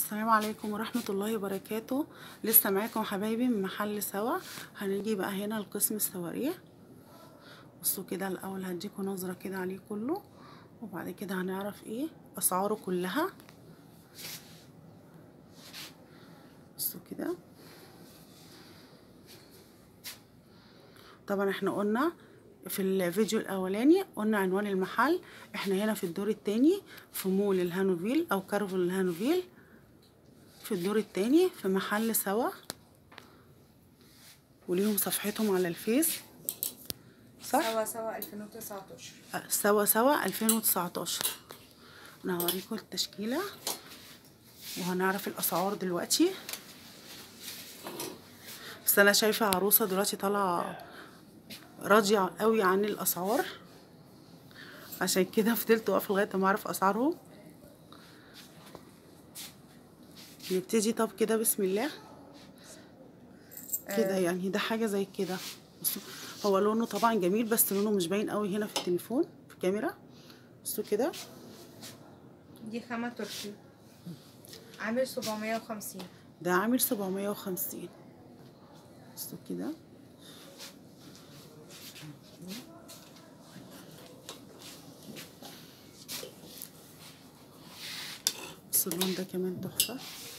السلام عليكم ورحمة الله وبركاته لسه معاكم حبايبي من محل سوا هنيجي بقى هنا لقسم الصواريخ بصوا كده الأول هديكوا نظرة كده عليه كله وبعد كده هنعرف ايه أسعاره كلها بصوا كده طبعا احنا قلنا في الفيديو الاولاني قلنا عنوان المحل احنا هنا في الدور التاني في مول الهانوفيل او كارفل الهانوفيل في الدور التاني في محل سوا وليهم صفحتهم على الفيس صح سوا سوا 2019 أه، سوا سوا 2019 انا هوريكم التشكيله وهنعرف الاسعار دلوقتي بس انا شايفه عروسه دلوقتي طالعه راضيه قوي عن الاسعار عشان كده فضلت واقفه لغايه ما اعرف اسعارهم نبتدي طب كده بسم الله كده يعني ده حاجه زي كده بصوا هو لونه طبعا جميل بس لونه مش باين قوي هنا في التليفون في الكاميرا بصوا كده دي خامة تركي عامل 750 ده عامل 750 بصوا كده بصوا اللون ده كمان تحفة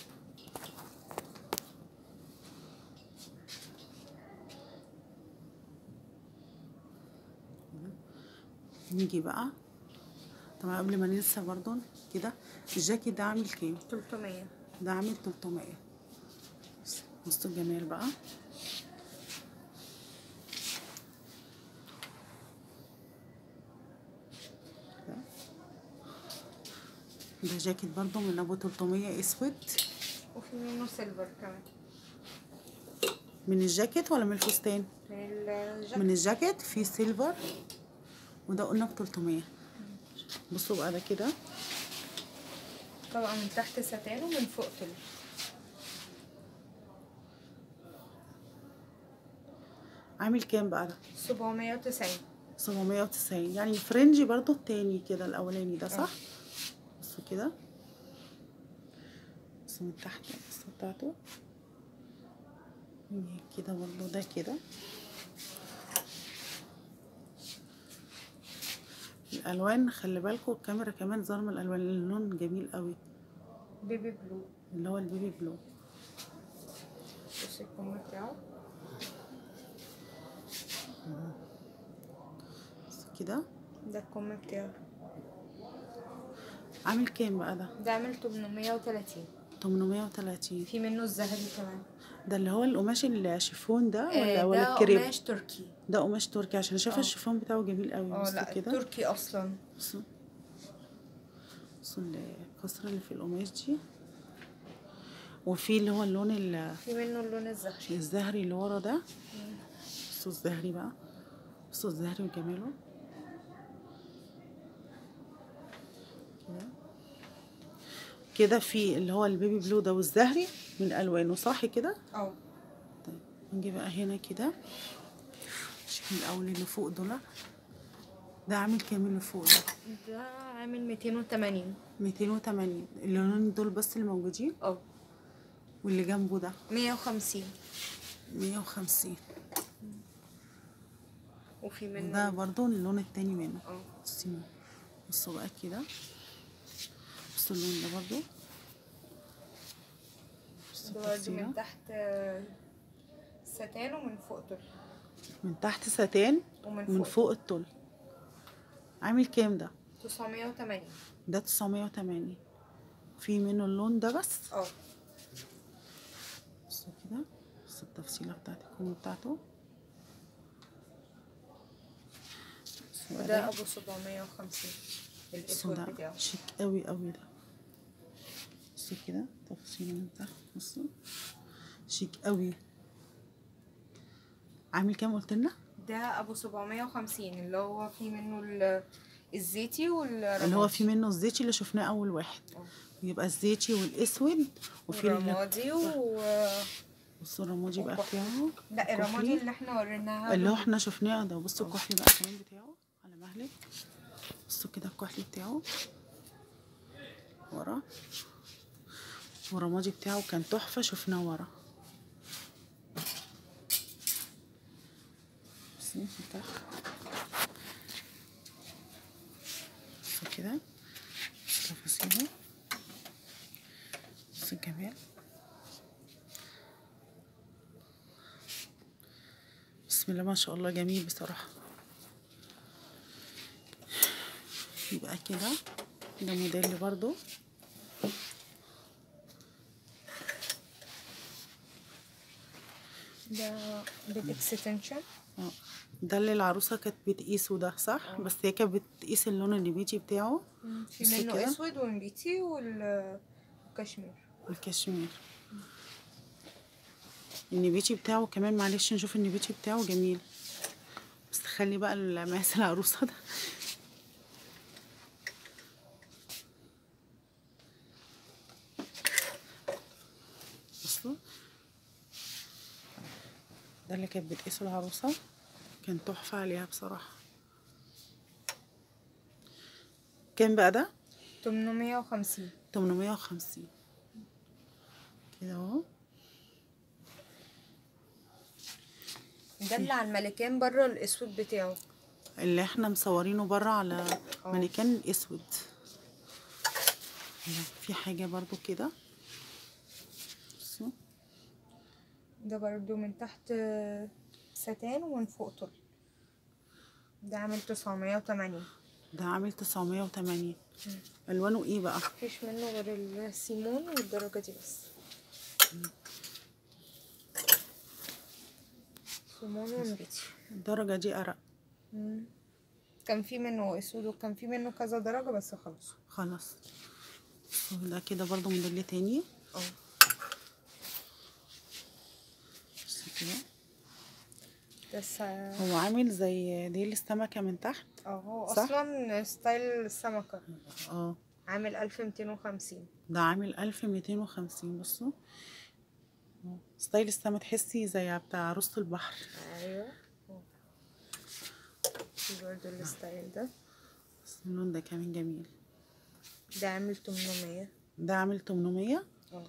نيجي بقى طبعا قبل ما ننسى برضو كده الجاكيت ده عامل كام 300 ده عامل 300 بصوا الجمال بقى كده. ده جاكيت برضو من ابو 300 اسود وفي منه سيلفر كمان من الجاكيت ولا من الفستان من الجاكيت من الجاكيت في سيلفر وده قلنا ب 300 بصوا بقى ده كده طبقة من تحت ستان ومن فوق تل عامل كام بقى ده 790 790 يعني فرنجي برضو التاني كده الاولاني ده صح بصوا كده بصوا من تحت القصه بتاعته كده برضو ده كده الالوان خلي بالكم الكاميرا كمان ظالمه الالوان اللون جميل قوي بيبي بلو اللي هو البيبي بلو بص الكم بتاعه بصوا كده ده الكم بتاعه عامل كام بقى ده ده عامل 830 830 في منه الذهبي كمان ده اللي هو القماش الشيفون ده ولا آه، ولا ده الكريب قماش تركي ده قماش تركي عشان شايفه اه. الشيفون بتاعه جميل قوي اه بصوا لا كده تركي اصلا بصوا بصوا الكسرة اللي في القماش دي وفي اللي هو اللون ال- في منه اللون الزهري الزهري اللي ورا ده بصوا الزهري بقى بصوا الزهري وجماله كده كده في اللي هو البيبي بلو ده والزهري من الوانه صح كده اه طيب نجي بقى هنا كده شوف الاول اللي فوق دول ده عامل كام اللي فوق ده ده عامل 280 280 اللونين دول بس اللي موجودين اه واللي جنبه ده 150 150 وفي منه ده برضو اللون التاني منه اه بصوا بصوا بقى كده بصوا اللون ده برضو بصوا ده برضه التفصيلة. من تحت آه، ستان ومن فوق تل من تحت ستان ومن ومن فوق, فوق التل عامل كام ده 980 ده 980 في منه اللون ده بس اه بصوا كده بصوا التفصيلة بتاعت الكم بتاعته بصوا بقى وده ده. ابو 750 بصوا الاسود ده بتاعه شيك قوي قوي ده بصوا كده تفصيلة من تحت بصوا شيك قوي عامل كام قلت لنا ده ابو 750 اللي هو فيه منه ال- الزيتي والرمادي اللي هو في منه الزيتي اللي شفناه اول واحد اه. يبقى الزيتي والاسود وفي ال- والرمادي و بصوا الرمادي بقى وكحلي. بتاعه لا الرمادي كحلي. اللي احنا وريناها اللي هو له. احنا شفناه ده بصوا الكحلي بقى كمان بتاعه على مهلك بصوا كده الكحلي بتاعه ورا والرمادي بتاعه كان تحفة شفناه ورا بصي نفتح بصوا كده بصوا تفاصيله بصوا الجمال بسم الله ما شاء الله جميل بصراحة يبقى كده ده موديل برضو ده بالاكستنشن اه ده اللي العروسة كانت بتقيسه ده صح بس هي كانت بتقيس اللون النبيتي بتاعه في بصي منه كده. اسود ونبيتي والكشمير والكشمير النبيتي بتاعه كمان معلش نشوف النبيتي بتاعه جميل بس خلي بقى المقاس العروسة ده بصوا ده اللي كانت بتقيسه العروسة كان تحفة عليها بصراحة كام بقى ده؟ 850 850 كده اهو ده اللي على الملكان بره الاسود بتاعه اللي احنا مصورينه بره على اه. مانيكان اسود هنا في حاجة برضو كده بصوا ده برضو من تحت ستان ومن فوق طل ده عامل 980 ده عامل 980 الوانه ايه بقى مفيش منه غير السيمون والدرجة دي بس سيمون ونبيتي الدرجة دي ارق مم. كان في منه اسود وكان في منه كذا درجة بس خلاص خلاص بصوا ده كده برضو موديل تاني اه بصوا كده بس هو عامل زي ديل السمكة من تحت اه هو صح؟ اصلا ستايل السمكة اه عامل 1250 ده عامل 1250 بصوا اه. ستايل السما تحسي زي بتاع عروسة البحر ايوه اه. في برضه الستايل ده بس اللون ده كمان جميل ده عامل 800 ده عامل 800 اه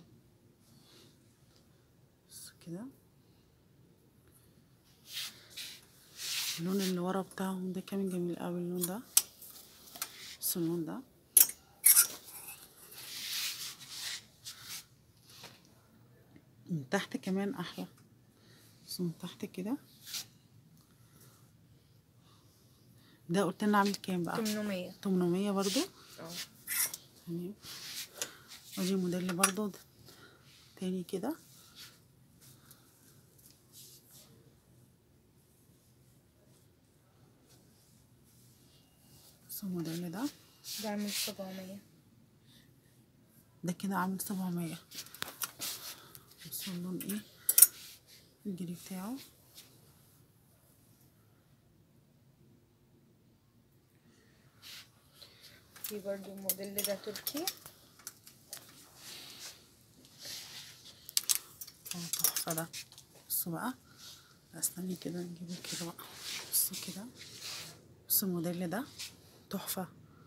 بص كده اللون اللي ورا بتاعهم ده كمان جميل قوي اللون ده بص اللون ده من تحت كمان احلى بص من تحت كده ده قلت لنا عامل كام بقى 800 800 برضو اه تمام ودي موديل برضو ده. تاني كده بص الموديل ده ده عامل 700 ده كده عامل سبعمية بص اللون ايه الجري بتاعه في برضه الموديل ده تركي اه تحفة ده بصوا بقى لا استني كده نجيبه كده بقى بصوا كده بصوا الموديل ده تحفة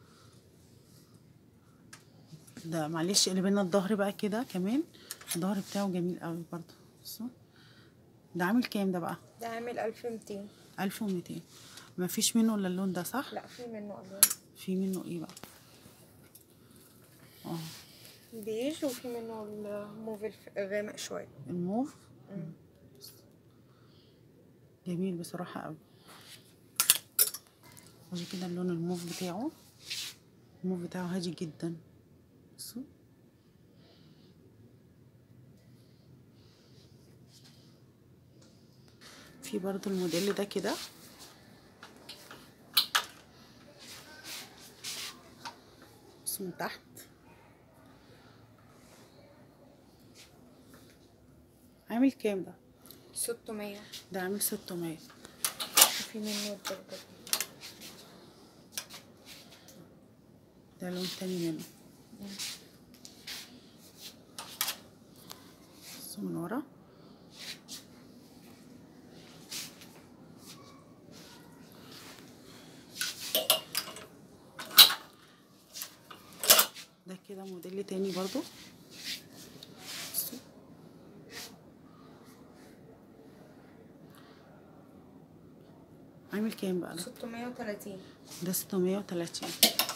ده معلش اللي بينا الظهر بقى كده كمان الظهر بتاعه جميل قوي برضه بصوا ده عامل كام ده بقى ده عامل 1200 ألف وميتين مفيش منه الا اللون ده صح لا في منه الوان في منه ايه بقى اه بيج وفي منه الموف الف- غامق شويه الموف جميل بصراحة قوي ودي كده اللون الموف بتاعه الموف بتاعه هادي جدا بصوا في برضو الموديل ده كده بصوا من تحت عامل كام ده 600 ده عامل 600 وفي منه الدرجه دي ده لون تاني منه بصوا من ورا ده كده موديل تاني برضو عامل كام بقى ده 630 ده 630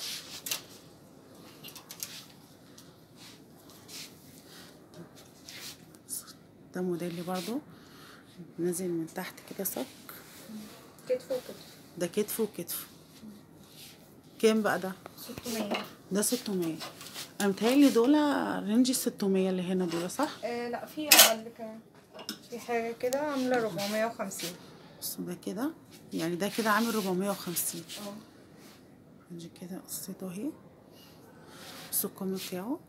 ده موديل برضو نازل من تحت كده صك كتف وكتف ده كتف وكتف كام بقى ده 600 ده 600 انا متهيألي دول رينج 600 اللي هنا دول صح آه لا في اقل كمان في حاجة كده عاملة 450 بصوا ده كده يعني ده كده عامل 450 اه رينج كده قصته اهي بصوا الكم بتاعه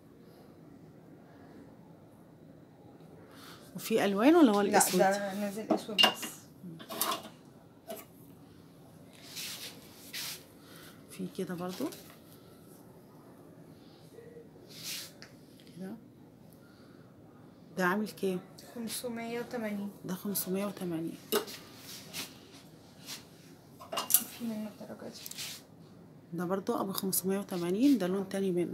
وفي الوان ولا هو لا الاسود ده نازل اسود بس في كده برضو كده ده عامل كام 580 ده 580 في منه الدرجة دي ده برضو ابو 580 ده لون تاني منه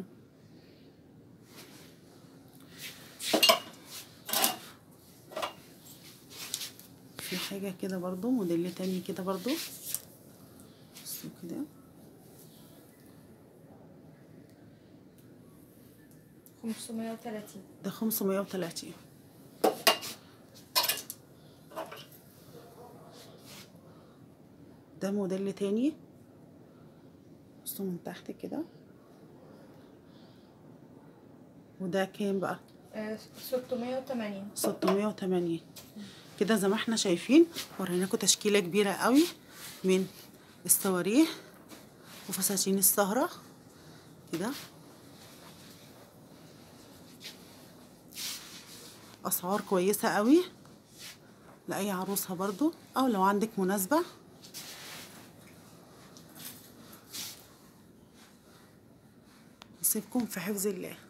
في حاجة كده برضو موديل تاني كده برضو بصوا كده خمسمية وتلاتين ده 530 ده موديل تاني بصوا من تحت كده وده كام بقى ستمية وتمانين 680 كده زي ما احنا شايفين وريناكم تشكيله كبيره قوي من الصواريخ وفساتين السهره كده اسعار كويسه قوي لاي عروسه برضو او لو عندك مناسبه نسيبكم في حفظ الله